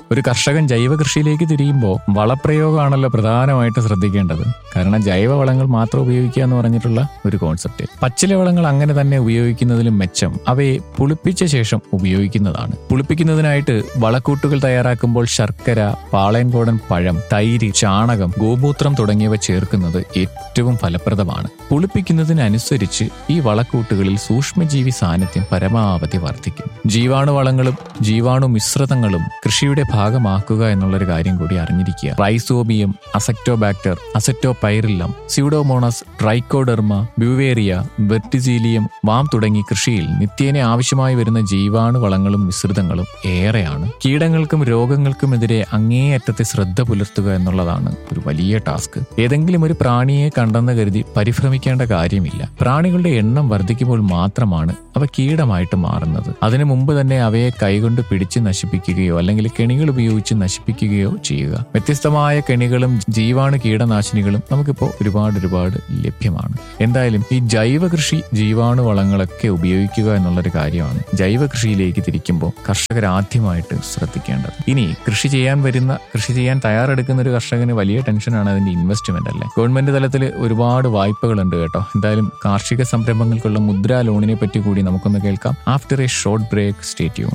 ഒരു കർഷകൻ ജൈവ കൃഷിയിലേക്ക് തിരിയുമ്പോൾ വളപ്രയോഗമാണല്ലോ പ്രധാനമായിട്ട് ശ്രദ്ധിക്കേണ്ടത് കാരണം ജൈവ വളങ്ങൾ മാത്രം ഉപയോഗിക്കുക എന്ന് പറഞ്ഞിട്ടുള്ള ഒരു കോൺസെപ്റ്റ് പച്ചില വളങ്ങൾ അങ്ങനെ തന്നെ ഉപയോഗിക്കുന്നതിലും മെച്ചം അവയെ പുളിപ്പിച്ച ശേഷം ഉപയോഗിക്കുന്നതാണ് പുളിപ്പിക്കുന്നതിനായിട്ട് വളക്കൂട്ടുകൾ തയ്യാറാക്കുമ്പോൾ ശർക്കര പാളയൻകോടൻ പഴം തൈര് ചാണകം ഗോമൂത്രം തുടങ്ങിയവ ചേർക്കുന്നത് ഏറ്റവും ഫലപ്രദമാണ് പുളിപ്പിക്കുന്നതിനനുസരിച്ച് ഈ വളക്കൂട്ടുകളിൽ സൂക്ഷ്മജീവി സാന്നിധ്യം പരമാവധി വർദ്ധിക്കും ജീവാണു വളങ്ങളും ജീവാണു മിശ്രിതങ്ങളും കൃഷിയുടെ ഭാഗമാക്കുക എന്നുള്ളൊരു കാര്യം കൂടി അറിഞ്ഞിരിക്കുക rhizobium azotobacter azospirillum pseudomonas trichoderma beauveria verticillium VAM തുടങ്ങി കൃഷിയിൽ നിത്യേന ആവശ്യമായി വരുന്ന ജീവാണു വളങ്ങളും മിശ്രിതങ്ങളും ഏറെയാണ് കീടങ്ങൾക്കും രോഗങ്ങൾക്കുമെതിരെ അങ്ങേയറ്റത്തെ ശ്രദ്ധ പുലർത്തുക എന്നുള്ളതാണ് ഒരു വലിയ ടാസ്ക് ഏതെങ്കിലും ഒരു പ്രാണിയെ കണ്ടെന്ന് കരുതി പരിഭ്രമിക്കേണ്ട കാര്യമില്ല പ്രാണികളുടെ എണ്ണം വർദ്ധിക്കുമ്പോൾ മാത്രമാണ് അവ കീടമായിട്ട് മാറുന്നത് അതിനു മുമ്പ് തന്നെ അവയെ കൈകൊണ്ട് പിടിച്ച് നശിപ്പിക്കുകയോ അല്ലെങ്കിൽ കെണികൾ ഉപയോഗിച്ച് നശിപ്പിക്കുകയോ ചെയ്യുക വ്യത്യസ്തമായ കെണികളും ജീവാണു കീടനാശിനികളും നമുക്കിപ്പോൾ ഒരുപാട് ഒരുപാട് ലഭ്യമാണ് എന്തായാലും ഈ ജൈവ കൃഷി ജീവാണു വളങ്ങളൊക്കെ ഉപയോഗിക്കുക എന്നുള്ളൊരു കാര്യമാണ് ജൈവ കൃഷിയിലേക്ക് തിരിക്കുമ്പോൾ കർഷകർ ആദ്യമായിട്ട് ശ്രദ്ധിക്കേണ്ടത് ഇനി കൃഷി ചെയ്യാൻ വരുന്ന കൃഷി ചെയ്യാൻ തയ്യാറെടുക്കുന്ന ഒരു കർഷകന് വലിയ ടെൻഷനാണ് അതിന്റെ ഇൻവെസ്റ്റ്മെന്റ് അല്ലേ ഗവൺമെന്റ് തലത്തിൽ ഒരുപാട് വായ്പകളുണ്ട് കേട്ടോ എന്തായാലും കാർഷിക സംരംഭങ്ങൾക്കുള്ള മുദ്രാ ലോണിനെ പറ്റി കൂടി നമുക്കൊന്ന് കേൾക്കാം ആഫ്റ്റർ എ ഷോർട്ട് ബ്രേക്ക് സ്റ്റേറ്റ്യൂൺ